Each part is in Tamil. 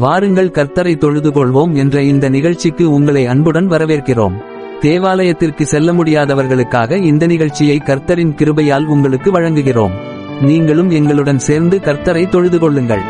வாருங்கள் கர்த்தரை தொழுது கொள்வோம் என்ற இந்த நிகழ்ச்சிக்கு உங்களை அன்புடன் வரவேற்கிறோம் தேவாலயத்திற்கு செல்ல முடியாதவர்களுக்காக இந்த நிகழ்ச்சியை கர்த்தரின் கிருபையால் உங்களுக்கு வழங்குகிறோம் நீங்களும் எங்களுடன் சேர்ந்து கர்த்தரை தொழுது கொள்ளுங்கள்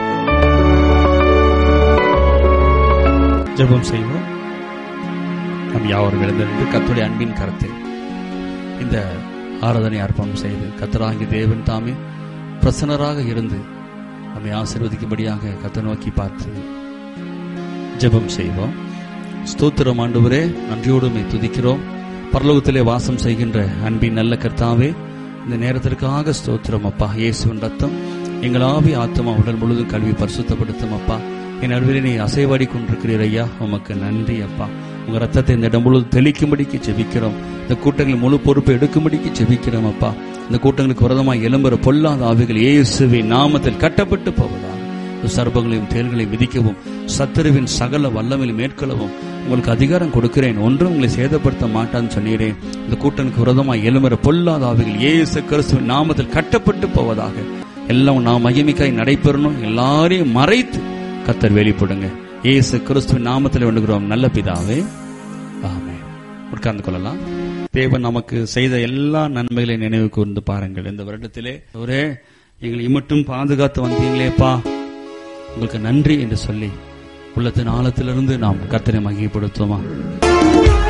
ஜெபம் செய்வோம் நம் யாவரும் எழுந்திருந்து கத்துடைய அன்பின் கரத்தில் இந்த ஆராதனை அர்ப்பணம் செய்து கத்தராகி தேவன் தாமே பிரசன்னராக இருந்து நம்மை ஆசீர்வதிக்கும்படியாக கத்த நோக்கி பார்த்து ஜெபம் செய்வோம் ஸ்தோத்திரம் ஆண்டவரே நன்றியோடு உம்மை துதிக்கிறோம் பரலோகத்திலே வாசம் செய்கின்ற அன்பின் நல்ல கர்த்தாவே இந்த நேரத்திற்காக ஸ்தோத்திரம் அப்பா இயேசுவின் ரத்தம் எங்கள் ஆவி ஆத்மா உடல் முழுதும் கல்வி பரிசுத்தப்படுத்தும் அப்பா என் நடுவில் நீ அசைவாடி கொண்டிருக்கிறீர் ஐயா உமக்கு நன்றி அப்பா உங்க ரத்தத்தை இந்த இடம் முழுவதும் தெளிக்கும்படிக்கு ஜெபிக்கிறோம் இந்த கூட்டங்கள் முழு பொறுப்பை எடுக்கும்படிக்கு ஜெபிக்கிறோம் அப்பா இந்த கூட்டங்களுக்கு விரதமாய் எழும்புற பொல்லாத ஆவிகள் இயேசுவின் நாமத்தில் கட்டப்பட்டு போவதா சர்பங்களையும் தேல்களையும் மிதிக்கவும் சத்துருவின் சகல வல்லமையில் மேற்கொள்ளவும் உங்களுக்கு அதிகாரம் கொடுக்கிறேன் ஒன்றும் உங்களை சேதப்படுத்த மாட்டான்னு சொன்னீரேன் இந்த கூட்டனுக்கு விரதமாய் எழுமுற பொல்லாத ஆவிகள் இயேசு கிறிஸ்துவின் நாமத்தில் கட்டப்பட்டு போவதாக எல்லாம் நாம் மகிமைக்காய் நடைபெறணும் எல்லாரையும் மறைத்து கத்தர் வெளிப்படுங்க இயேசு கிறிஸ்துவின் நாமத்தில் வேண்டுகிறோம் நல்ல பிதாவே ஆமே உட்கார்ந்து கொள்ளலாம் தேவன் நமக்கு செய்த எல்லா நன்மைகளை நினைவு கூர்ந்து பாருங்கள் இந்த வருடத்திலே ஒரே எங்களை இமட்டும் பாதுகாத்து வந்தீங்களேப்பா உங்களுக்கு நன்றி என்று சொல்லி உள்ளத்தின் ஆழத்திலிருந்து நாம் கர்த்தரை மகிமைப்படுத்துவோமா